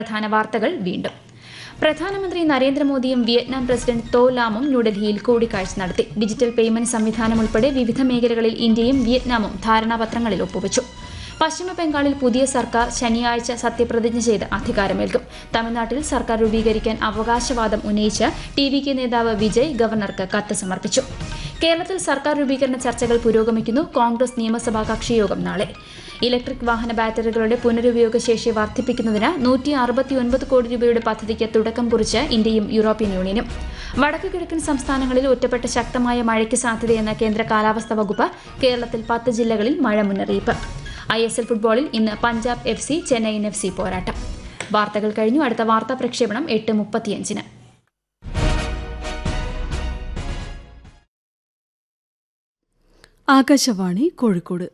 പ്രധാന വാർത്തകൾ വീണ്ടും പ്രധാനമന്ത്രി നരേന്ദ്രമോദിയും വിയറ്റ്നാം പ്രസിഡന്റ് തോ ലാമും ന്യൂഡൽഹിയിൽ കൂടിക്കാഴ്ച നടത്തി ഡിജിറ്റൽ പേയ്മെന്റ് സംവിധാനം ഉൾപ്പെടെ വിവിധ മേഖലകളിൽ ഇന്ത്യയും വിയറ്റ്നാമും ധാരണാപത്രങ്ങളിൽ ഒപ്പുവച്ചു പശ്ചിമ ബംഗാളിൽ പുതിയ സർക്കാർ ശനിയാഴ്ച സത്യപ്രതിജ്ഞ ചെയ്ത് അധികാരമേൽക്കും തമിഴ്നാട്ടിൽ സർക്കാർ രൂപീകരിക്കാൻ അവകാശവാദം ഉന്നയിച്ച് ടി വി കെ നേതാവ് വിജയ് ഗവർണർക്ക് കത്ത് സമർപ്പിച്ചു കേരളത്തിൽ സർക്കാർ രൂപീകരണ ചർച്ചകൾ പുരോഗമിക്കുന്നു കോൺഗ്രസ് നിയമസഭാ കക്ഷിയോഗം നാളെ ഇലക്ട്രിക് വാഹന ബാറ്ററികളുടെ പുനരുപയോഗ ശേഷി വർദ്ധിപ്പിക്കുന്നതിന് നൂറ്റി അറുപത്തിയൊൻപത് കോടി രൂപയുടെ പദ്ധതിക്ക് തുടക്കം കുറിച്ച് ഇന്ത്യയും യൂറോപ്യൻ യൂണിയനും വടക്കു കിഴക്കൻ സംസ്ഥാനങ്ങളിൽ ഒറ്റപ്പെട്ട ശക്തമായ മഴയ്ക്ക് സാധ്യതയെന്ന കേന്ദ്ര കാലാവസ്ഥാ വകുപ്പ് കേരളത്തിൽ പത്ത് ജില്ലകളിൽ മഴ മുന്നറിയിപ്പ് ഐ എസ് എൽ ഫുട്ബോളിൽ ഇന്ന് Punjab F C Chennaiyin F C പോരാട്ടം വാർത്തകൾ കഴിഞ്ഞു അടുത്ത വാർത്താ പ്രക്ഷേപണം എട്ട് മുപ്പത്തിയഞ്ചിന് ആകാശവാണി കോഴിക്കോട്